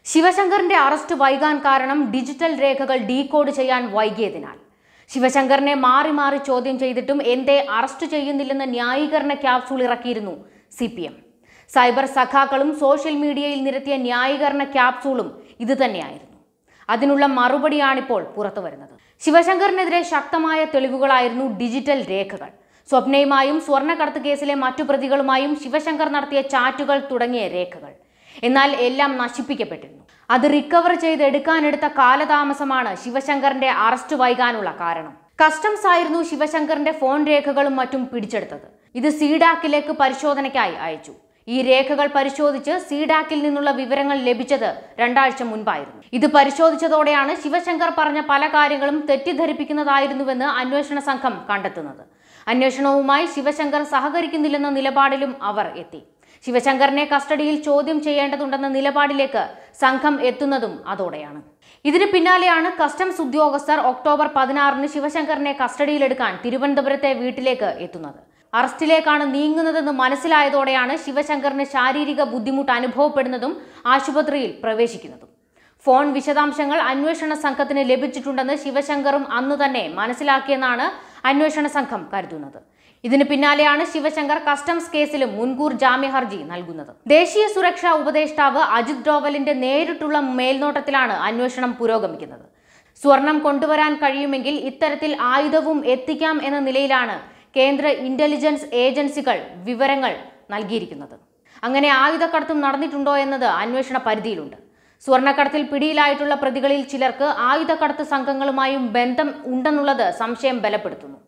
ശിവശങ്കറിന്റെ arrest വൈകാൻ കാരണം digital രേഖകൾ decode ചെയ്യാൻ വൈകിയതിനാൽ ശിവശങ്കറിനെ മാറി മാറി ചോദ്യം ചെയ്തിട്ടും എന്തേ അറസ്റ്റ് ചെയ്യുന്നില്ലെന്ന ന്യായീകരണ ക്യാപ്സൂൾ ഇറക്കിയിരുന്നു സി പി എം സൈബർ സഖാക്കളും സോഷ്യൽ മീഡിയയിൽ നിരത്തിയ ന്യായീകരണ ക്യാപ്സൂളും ഇത് തന്നെയായിരുന്നു അതിനുള്ള മറുപടിയാണിപ്പോൾ പുറത്തു വരുന്നത് ശിവശങ്കറിനെതിരെ ശക്തമായ തെളിവുകളായിരുന്നു ഡിജിറ്റൽ രേഖകൾ സ്വപ്നയുമായും സ്വർണ്ണക്കടത്ത് കേസിലെ മറ്റു പ്രതികളുമായും ശിവശങ്കർ നടത്തിയ ചാറ്റുകൾ തുടങ്ങിയ രേഖകൾ എന്നാൽ എല്ലാം നശിപ്പിക്കപ്പെട്ടിരുന്നു അത് റിക്കവർ ചെയ്തെടുക്കാനെടുത്ത കാലതാമസമാണ് ശിവശങ്കറിന്റെ അറസ്റ്റ് വൈകാനുള്ള കാരണം കസ്റ്റംസ് ആയിരുന്നു ശിവശങ്കറിന്റെ ഫോൺ രേഖകളും മറ്റും പിടിച്ചെടുത്തത് ഇത് സീഡാക്കിലേക്ക് പരിശോധനയ്ക്കായി അയച്ചു ഈ രേഖകൾ പരിശോധിച്ച് സീഡാക്കിൽ നിന്നുള്ള വിവരങ്ങൾ ലഭിച്ചത് രണ്ടാഴ്ച മുൻപായിരുന്നു ഇത് പരിശോധിച്ചതോടെയാണ് ശിവശങ്കർ പറഞ്ഞ പല കാര്യങ്ങളും തെറ്റിദ്ധരിപ്പിക്കുന്നതായിരുന്നുവെന്ന് അന്വേഷണ സംഘം കണ്ടെത്തുന്നത് അന്വേഷണവുമായി ശിവശങ്കർ സഹകരിക്കുന്നില്ലെന്ന നിലപാടിലും അവർ എത്തി ശിവശങ്കറിനെ കസ്റ്റഡിയിൽ ചോദ്യം ചെയ്യേണ്ടതുണ്ടെന്ന നിലപാടിലേക്ക് സംഘം എത്തുന്നതും അതോടെയാണ് ഇതിന് പിന്നാലെയാണ് കസ്റ്റംസ് ഉദ്യോഗസ്ഥർ ഒക്ടോബർ പതിനാറിന് ശിവശങ്കറിനെ കസ്റ്റഡിയിലെടുക്കാൻ തിരുവനന്തപുരത്തെ വീട്ടിലേക്ക് എത്തുന്നത് അറസ്റ്റിലേക്കാണ് നീങ്ങുന്നതെന്ന് മനസ്സിലായതോടെയാണ് ശിവശങ്കറിന് ശാരീരിക ബുദ്ധിമുട്ട് അനുഭവപ്പെടുന്നതും ആശുപത്രിയിൽ പ്രവേശിക്കുന്നതും ഫോൺ വിശദാംശങ്ങൾ അന്വേഷണ സംഘത്തിന് ലഭിച്ചിട്ടുണ്ടെന്ന് ശിവശങ്കറും അന്ന് തന്നെ മനസ്സിലാക്കിയെന്നാണ് അന്വേഷണ സംഘം കരുതുന്നത് ഇതിന് പിന്നാലെയാണ് ശിവശങ്കർ കസ്റ്റംസ് കേസിലും മുൻകൂർ ജാമ്യ ഹർജി നൽകുന്നത് ദേശീയ സുരക്ഷാ ഉപദേഷ്ടാവ് അജിത് ഡോവലിന്റെ നേരിട്ടുള്ള മേൽനോട്ടത്തിലാണ് അന്വേഷണം പുരോഗമിക്കുന്നത് സ്വർണം കൊണ്ടുവരാൻ കഴിയുമെങ്കിൽ ഇത്തരത്തിൽ ആയുധവും എത്തിക്കാം എന്ന നിലയിലാണ് കേന്ദ്ര ഇന്റലിജൻസ് ഏജൻസികൾ വിവരങ്ങൾ നൽകിയിരിക്കുന്നത് അങ്ങനെ ആയുധക്കടത്തും നടന്നിട്ടുണ്ടോ എന്നത് അന്വേഷണ പരിധിയിലുണ്ട് സ്വർണ്ണക്കടത്തിൽ പിടിയിലായിട്ടുള്ള പ്രതികളിൽ ചിലർക്ക് ആയുധക്കടത്ത് സംഘങ്ങളുമായും ബന്ധം ഉണ്ടെന്നുള്ളത് സംശയം ബലപ്പെടുത്തുന്നു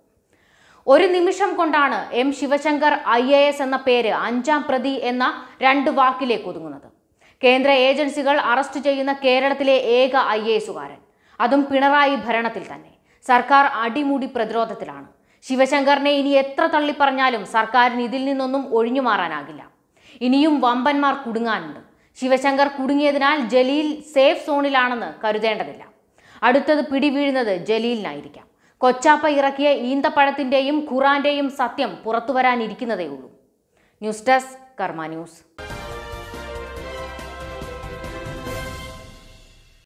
ഒരു നിമിഷം കൊണ്ടാണ് M Sivasankar I A S എന്ന പേര് അഞ്ചാം പ്രതി എന്ന രണ്ട് വാക്കിലേക്ക് ഒതുങ്ങുന്നത് കേന്ദ്ര ഏജൻസികൾ അറസ്റ്റ് ചെയ്യുന്ന കേരളത്തിലെ ഏക ഐ എ എസുകാരൻ അതും പിണറായി ഭരണത്തിൽ തന്നെ സർക്കാർ അടിമുടി പ്രതിരോധത്തിലാണ് ശിവശങ്കറിനെ ഇനി എത്ര തള്ളിപ്പറഞ്ഞാലും സർക്കാരിന് ഇതിൽ നിന്നൊന്നും ഒഴിഞ്ഞു മാറാനാകില്ല ഇനിയും വമ്പന്മാർ കുടുങ്ങാനുണ്ട് ശിവശങ്കർ കുടുങ്ങിയതിനാൽ ജലീൽ സേഫ് സോണിലാണെന്ന് കരുതേണ്ടതില്ല അടുത്തത് പിടിവീഴുന്നത് ജലീലിനായിരിക്കാം കൊച്ചാപ്പ ഇറക്കിയ ഈന്തപ്പഴത്തിന്റെയും ഖുറാന്റെയും സത്യം പുറത്തുവരാനിരിക്കുന്നതേയുള്ളൂ ന്യൂസ് ഡെസ്ക് കർമ്മ ന്യൂസ്